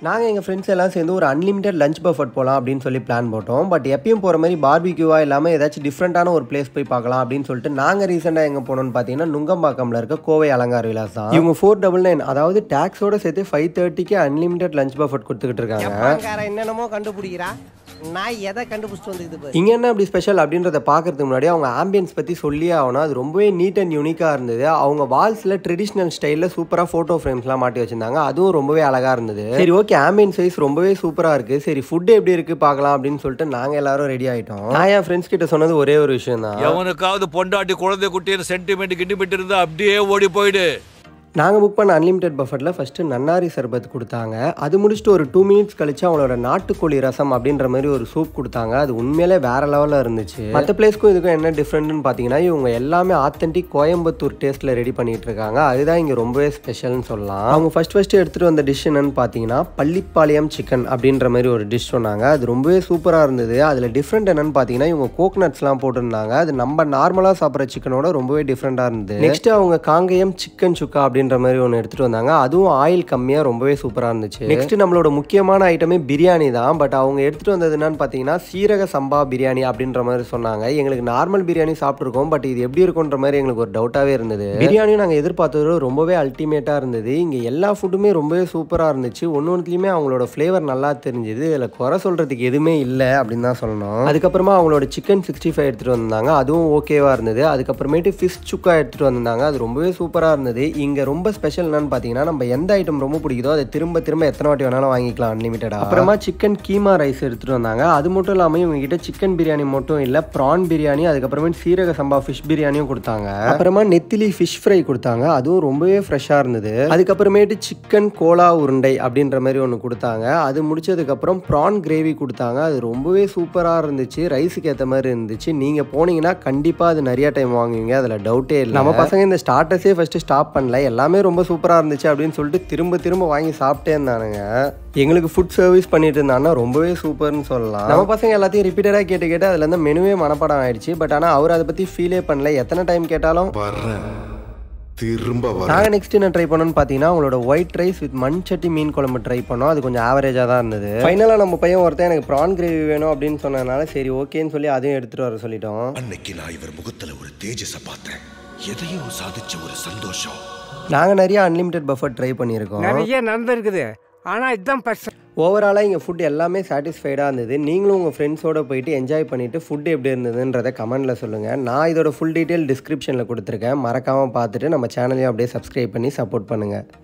நாங்கள் எங்கள் ஃப்ரெண்ட்ஸ் எல்லாம் சேர்ந்து ஒரு அன்லிமிட்டட் லஞ்ச் பஃபட் போகலாம் அப்படின்னு சொல்லி பிளான் போட்டோம் பட் எப்பயும் போகிற மாதிரி பார்பிக்யூவாக இல்லாமல் ஏதாச்சும் டிஃப்ரெண்ட்டான ஒரு பிளேஸ் போய் பார்க்கலாம் அப்படின்னு சொல்லிட்டு நாங்கள் ரீசெண்டாக எங்கே போனோம்னு பார்த்தீங்கன்னா நுங்கம்பாக்கம்ல இருக்க கோவை அலங்கார விலாஸ் தான் இவங்க ஃபோர் டபுள் நைன் அதாவது டேக்ஸோட சேர்த்து ஃபைவ் தேர்ட்டிக்கு அன்லிமிட்டட் லஞ்ச் பஃபட் கொடுத்துக்கிட்டு இருக்காங்க ஜப்பான்காரன் என்னென்னமோ கண்டுபிடிக்கிறா நான் எதை கண்டுபிடிச்சிட்டு வந்துக்குது பாரு இங்கே என்ன அப்படி ஸ்பெஷல் அப்படின்றத பார்க்கறதுக்கு முன்னாடி அவங்க ஆம்பியன்ஸ் பற்றி சொல்லியே ஆகணும் அது ரொம்பவே நீட் அண்ட் யூனிக்காக இருந்தது அவங்க வால்ஸில் ட்ரெடிஷ்னல் ஸ்டைலில் சூப்பராக ஃபோட்டோ ஃப்ரேம்ஸ்லாம் மாட்டி வச்சிருந்தாங்க அதுவும் ரொம்பவே அழகாக இருந்தது சரி ஓகே ஆம்பியன்ஸ் சைஸ் ரொம்பவே சூப்பராக இருக்குது சரி ஃபுட் எப்படி இருக்குது பார்க்கலாம் அப்படின்னு சொல்லிட்டு நாங்கள் எல்லாரும் ரெடி ஆகிட்டோம் நான் என் ஃப்ரெண்ட்ஸ் கிட்ட சொன்னது ஒரே ஒரு விஷயம் தான் எவனுக்காவது பொண்டாட்டி குழந்தை குட்டின்னு சென்டிமெண்ட் கிண்டிமெண்ட் இருந்தா அப்படியே ஓடி போயிடு நாங்கள் புக் பண்ண அன்லிமிட்டட் பஃபட்டில் ஃபஸ்ட்டு நன்னாரி சர்பத் கொடுத்தாங்க அது முடிச்சுட்டு ஒரு டூ மினிட்ஸ் கழிச்சு அவங்களோட நாட்டுக்கோழி ரசம் அப்படின்ற மாதிரி ஒரு சூப் கொடுத்தாங்க அது உண்மையிலே வேற லெவலில் இருந்துச்சு மற்ற பிளேஸ்க்கும் இதுக்கும் என்ன டிஃப்ரெண்ட்னு பார்த்தீங்கன்னா இவங்க எல்லாமே ஆத்தென்டிக் கோயம்புத்தூர் டேஸ்ட்டில் ரெடி பண்ணிட்டு இருக்காங்க அதுதான் இங்கே ரொம்பவே ஸ்பெஷல்னு சொல்லலாம் அவங்க ஃபர்ஸ்ட் ஃபர்ஸ்ட் எடுத்துகிட்டு வந்த டிஷ் என்னன்னு பார்த்தீங்கன்னா பள்ளிப்பாளையம் சிக்கன் அப்படின்ற மாதிரி ஒரு டிஷ் சொன்னாங்க அது ரொம்பவே சூப்பராக இருந்தது அதில் டிஃப்ரெண்ட் என்னன்னு பார்த்தீங்கன்னா இவங்க கோகனட்ஸ்லாம் போட்டிருந்தாங்க அது நம்ம நார்மலாக சாப்பிட்ற சிக்கனோட ரொம்பவே டிஃப்ரெண்ட்டாக இருந்தது நெக்ஸ்ட் அவங்க காங்கேயம் சிக்கன் சுக்கா அப்படின்ற மாதிரி ஒன்று எடுத்துகிட்டு வந்தாங்க அதுவும் ஆயில் கம்மியாக ரொம்பவே சூப்பராக இருந்துச்சு நெக்ஸ்ட் நம்மளோட முக்கியமான ஐட்டமே பிரியாணி தான் பட் அவங்க எடுத்துகிட்டு வந்தது என்னன்னு பார்த்தீங்கன்னா சீரக சம்பா பிரியாணி அப்படின்ற மாதிரி சொன்னாங்க எங்களுக்கு நார்மல் பிரியாணி சாப்பிட்ருக்கோம் பட் இது எப்படி இருக்குன்ற மாதிரி எங்களுக்கு ஒரு டவுட்டாகவே இருந்தது பிரியாணியும் நாங்கள் எதிர்பார்த்தது ரொம்பவே அல்டிமேட்டாக இருந்தது இங்கே எல்லா ஃபுட்டுமே ரொம்பவே சூப்பராக இருந்துச்சு ஒன்று ஒன்றுலையுமே அவங்களோட ஃப்ளேவர் நல்லா தெரிஞ்சுது இதில் குறை சொல்கிறதுக்கு எதுவுமே இல்லை அப்படின்னு தான் சொல்லணும் அதுக்கப்புறமா அவங்களோட சிக்கன் சிக்ஸ்டி ஃபைவ் எடுத்துகிட்டு வந்தாங்க அதுவும் ஓகேவாக இருந்தது அதுக்கப்புறமேட்டு ஃபிஷ் சுக்கா எடுத்துகிட்டு வந்திருந்தாங்க அது ரொம்பவே சூப்பராக இருந்தது இங்கே ரொம்ப ஸ்பெஷல் என்னன்னு பார்த்தீங்கன்னா நம்ம எந்த ஐட்டம் ரொம்ப பிடிக்குதோ அதை திரும்ப திரும்ப எத்தனை வாட்டி வேணாலும் வாங்கிக்கலாம் அன்லிமிட்டடாக அப்புறமா சிக்கன் கீமா ரைஸ் எடுத்துகிட்டு வந்தாங்க அது மட்டும் இல்லாமல் இவங்க கிட்ட சிக்கன் பிரியாணி மட்டும் இல்லை ப்ரான் பிரியாணி அதுக்கப்புறமே சீரக சம்பா ஃபிஷ் பிரியாணியும் கொடுத்தாங்க அப்புறமா நெத்திலி ஃபிஷ் ஃப்ரை கொடுத்தாங்க அதுவும் ரொம்பவே ஃப்ரெஷ்ஷாக இருந்தது அதுக்கப்புறமேட்டு சிக்கன் கோலா உருண்டை அப்படின்ற மாதிரி ஒன்று கொடுத்தாங்க அது முடிச்சதுக்கப்புறம் ப்ரான் கிரேவி கொடுத்தாங்க அது ரொம்பவே சூப்பராக இருந்துச்சு ரைஸுக்கு ஏற்ற மாதிரி இருந்துச்சு நீங்கள் போனீங்கன்னா கண்டிப்பாக அது நிறைய டைம் வாங்குவீங்க அதில் டவுட்டே இல்லை நம்ம பசங்க இந்த ஸ்டார்டர்ஸே ஃபஸ்ட்டு ஸ்டாப் பண்ணல எல்லாமே ரொம்ப சூப்பராக இருந்துச்சு அப்படின்னு சொல்லிட்டு திரும்ப திரும்ப வாங்கி சாப்பிட்டே இருந்தானுங்க எங்களுக்கு ஃபுட் சர்வீஸ் பண்ணிட்டு இருந்தாங்கன்னா ரொம்பவே சூப்பர்னு சொல்லலாம் நம்ம பசங்க எல்லாத்தையும் ரிப்பீட்டடாக கேட்டு கேட்டு அதுல இருந்து மெனுவே மனப்பாடம் ஆயிடுச்சு பட் ஆனால் அவர் அதை பற்றி ஃபீலே பண்ணல எத்தனை டைம் கேட்டாலும் வர்றேன் திரும்ப வர்றேன் நாங்கள் நெக்ஸ்ட் என்ன ட்ரை பண்ணோம்னு பார்த்தீங்கன்னா உங்களோட ஒயிட் ரைஸ் வித் மண் சட்டி மீன் குழம்பு ட்ரை பண்ணோம் அது கொஞ்சம் ஆவரேஜாக தான் இருந்தது ஃபைனலாக நம்ம பையன் ஒருத்தன் எனக்கு ப்ரான் கிரேவி வேணும் அப்படின்னு சொன்னதுனால சரி ஓகேன்னு சொல்லி அதையும் எடுத்துகிட்டு வர சொல்லிட்டோம் அன்னைக்கு நான் இவர் முகத்துல ஒரு தேஜஸ பார்த்தேன் எதையோ சாதிச்ச ஒரு சந்தோஷம் நாங்கள் நிறைய அன்லிமிட்டட் பஃபர் ட்ரை பண்ணியிருக்கோம் நிறைய நடந்திருக்குது ஆனா இதுதான் பர்சன் ஓவராலாக இங்கே ஃபுட் எல்லாமே சாட்டிஸ்ஃபைடாக இருந்தது நீங்களும் உங்கள் ஃப்ரெண்ட்ஸோட போயிட்டு என்ஜாய் பண்ணிவிட்டு ஃபுட் எப்படி இருந்ததுன்றதை கமெண்ட்டில் சொல்லுங்கள் நான் இதோட ஃபுல் டீட்டெயில் டிஸ்கிரிப்ஷனில் கொடுத்துருக்கேன் மறக்காமல் பார்த்துட்டு நம்ம சேனலையும் அப்படியே சப்ஸ்கிரைப் பண்ணி சப்போர்ட் பண்ணுங்கள்